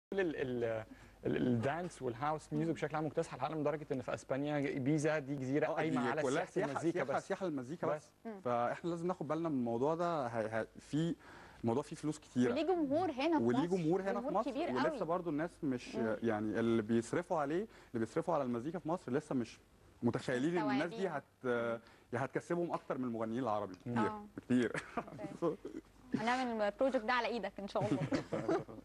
ال- ال- ال- الدانس والهاوس ميوزك بشكل عام مكتسحه العالم لدرجه ان في اسبانيا بيزا دي جزيره آه، قايمه دي على كلها سياحه المزيكا سياحة, بس سياحه المزيكا بس. بس, فاحنا لازم ناخد بالنا من الموضوع ده ه- ه- في الموضوع فيه فلوس كتيره وليه جمهور هنا في وليه مصر جمهور هنا في مصر كبير ولسه قوي برضو الناس مش يعني اللي بيصرفوا عليه اللي بيصرفوا على المزيكا في مصر لسه مش متخيلين ان الناس دي هت يعني هتكسبهم اكتر من المغنيين العربي كتير آه. كتير هنعمل البروجكت ده على ايدك ان شاء الله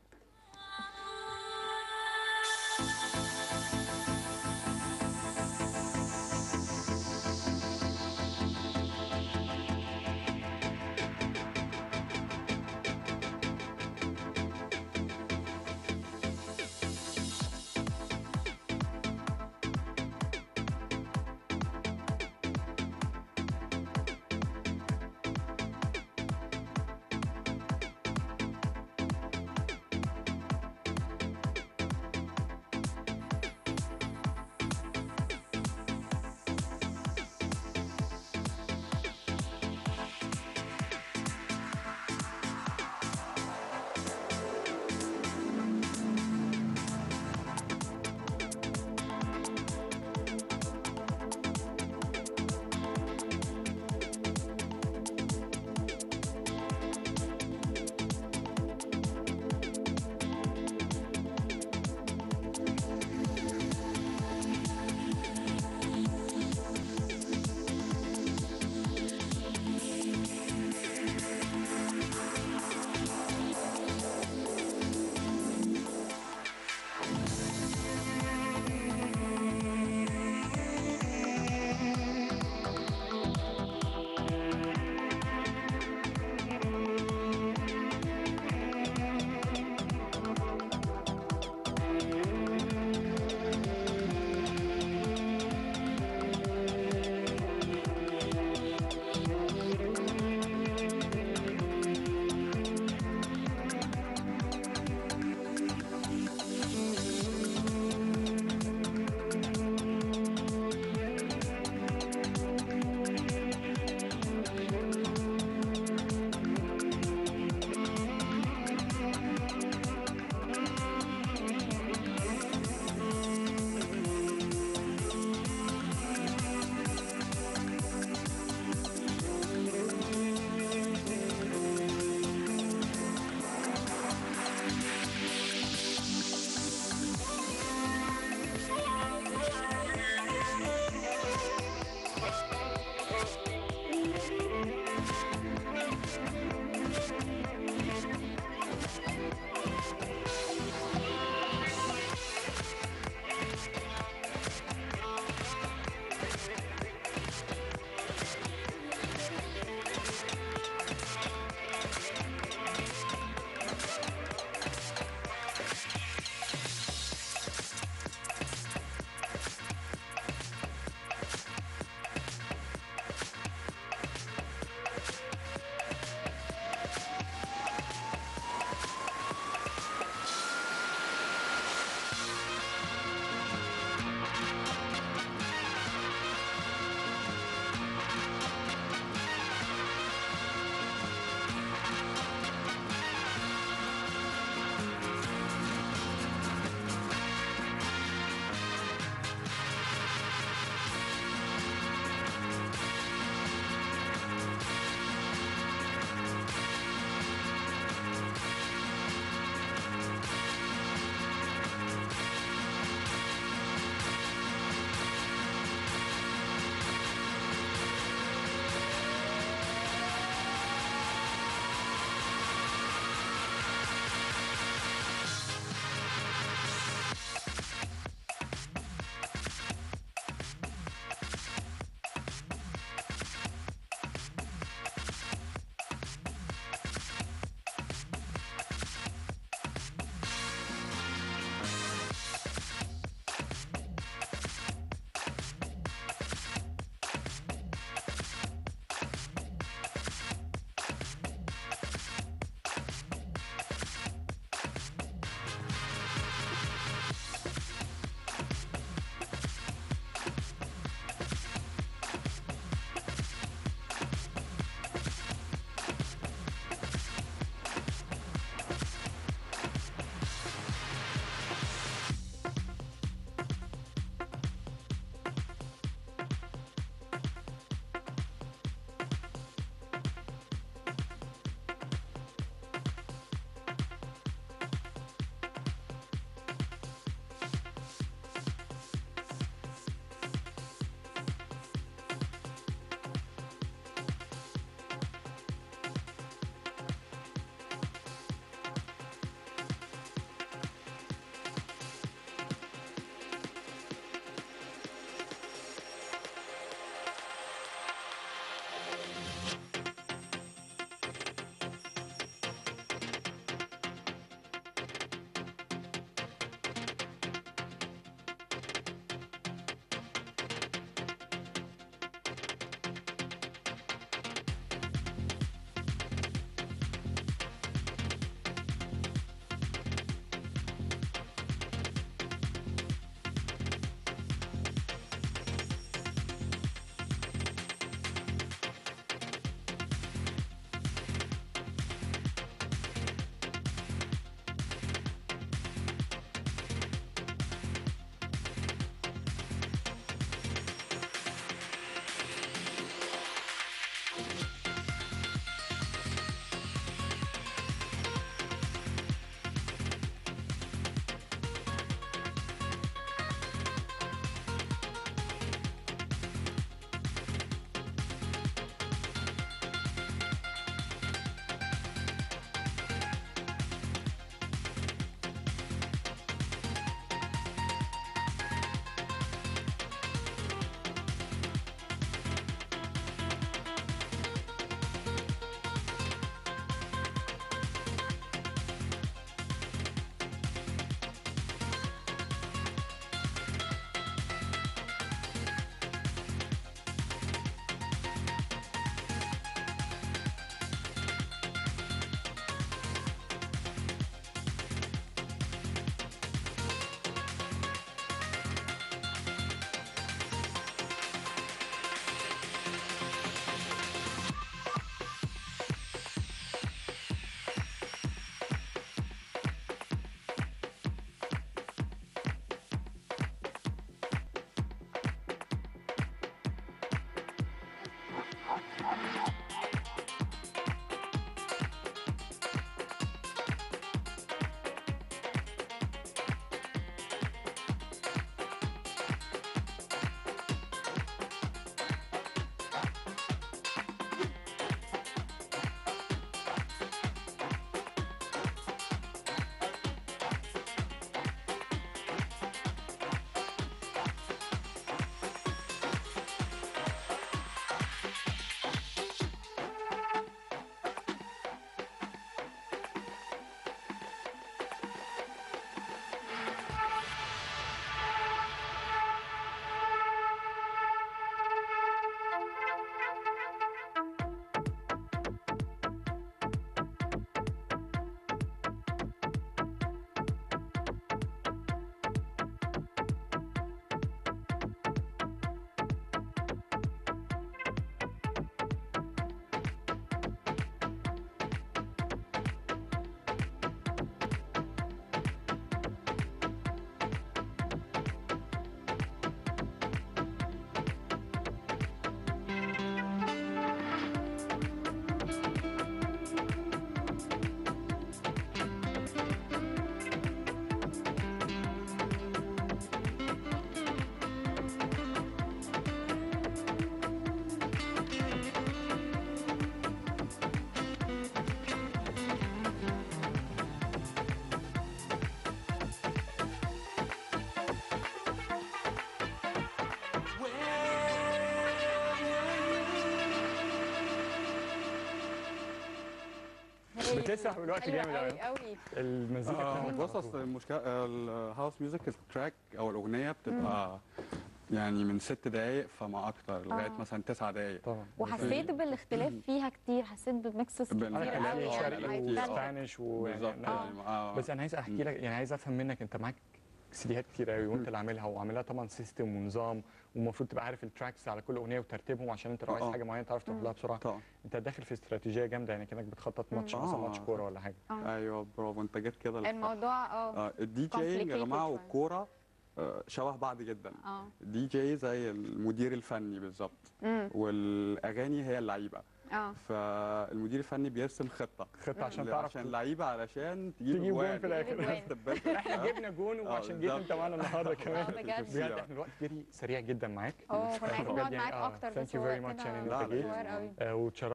بتسرح بالوقت حلوة جامد قوي قوي قوي المزيكا آه، بتاعتك بص على اصل طول. المشكله الهاوس ميوزك التراك او الاغنيه بتبقى يعني من ست دقايق فما اكتر لغايه آه. مثلا تسع دقايق طبعا وحسيت بالاختلاف فيها كتير حسيت بميكسز كتير بال- قوي كان في يعني شرقي هيتفرق. وسبانيش ويعني بالظبط آه. يعني آه. بس انا عايز احكي لك يعني عايز افهم منك انت معاك سيديهات كتير قوي وانت اللي عاملها وعاملها طبعا سيستم ونظام ومفروض تبقى عارف التراكس على كل اغنيه وترتيبهم عشان انت لو عايز آه. حاجه معينه تعرف تروح لها بسرعه طبعا انت داخل في استراتيجيه جامده يعني كانك بتخطط ماتش مم. مثلا آه. ماتش كوره ولا حاجه آه. ايوه برافو انت جيت كده للصح. الموضوع اه اه الدي جينج يا complicated جماعه شوية. والكوره آه، شبه بعض جدا اه الدي جي زي المدير الفني بالظبط امم والاغاني هي اللعيبه اه فالمدير الفني بيرسم خطه خطه عشان ل- تعرف عشان اللعيبه علشان تجيب تجيب جوان في تجيب الاخر جوان. ستبات. احنا جبنا جون وعشان جيت بالظبط. انت معانا النهارده كمان اه بجد بجد احنا الوقت جري سريع جدا معاك اه كنا عايزين بجد نقعد يعني معاك آه، اكتر thank بس you هو very much كده يعني إن أنت جيت. صغير قوي آه، وتشرفنا